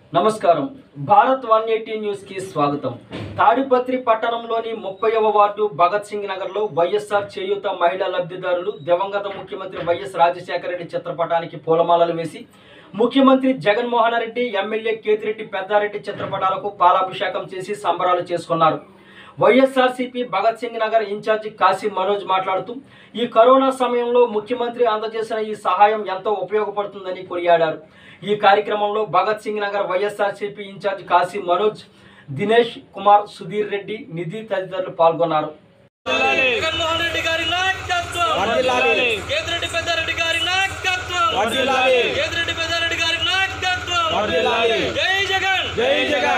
నమస్కారం Bharat one eighty news కి స్వాగతం తాడిపత్రి పట్టణంలోని ముప్పైవ వార్డు భగత్ సింగ్ నగర్ లో వైఎస్ఆర్ చేయూత మహిళా లబ్ధిదారులు దివంగత ముఖ్యమంత్రి వైఎస్ రాజశేఖర రెడ్డి చిత్రపటానికి పూలమాలలు వేసి ముఖ్యమంత్రి జగన్మోహన్ రెడ్డి ఎమ్మెల్యే కేతిరెడ్డి పెద్దారెడ్డి చిత్రపటాలకు పాలాభిషేకం చేసి సంబరాలు చేసుకున్నారు వైఎస్ఆర్సీపీ భగత్ సింగ్ నగర్ ఇన్ఛార్జి కాశీ మనోజ్ మాట్లాడుతూ ఈ కరోనా సమయంలో ముఖ్యమంత్రి అందజేసిన ఈ సహాయం ఎంతో ఉపయోగపడుతుందని కొనియాడారు ఈ కార్యక్రమంలో భగత్ సింగ్ నగర్ వైఎస్ఆర్సీపీ ఇన్ఛార్జి కాశీ మనోజ్ దినేష్ కుమార్ సుధీర్ రెడ్డి నిధి తదితరులు పాల్గొన్నారు జగన్మోహన్ రెడ్డి గారి నాయకత్వం వర్ధిల్లాలి. కేతిరెడ్డి పెద్దారెడ్డి గారి నాయకత్వం వర్ధిల్లాలి. కేతిరెడ్డి పెద్దారెడ్డి గారి నాయకత్వం వర్ధిల్లాలి. జై జగన్ జై జగన్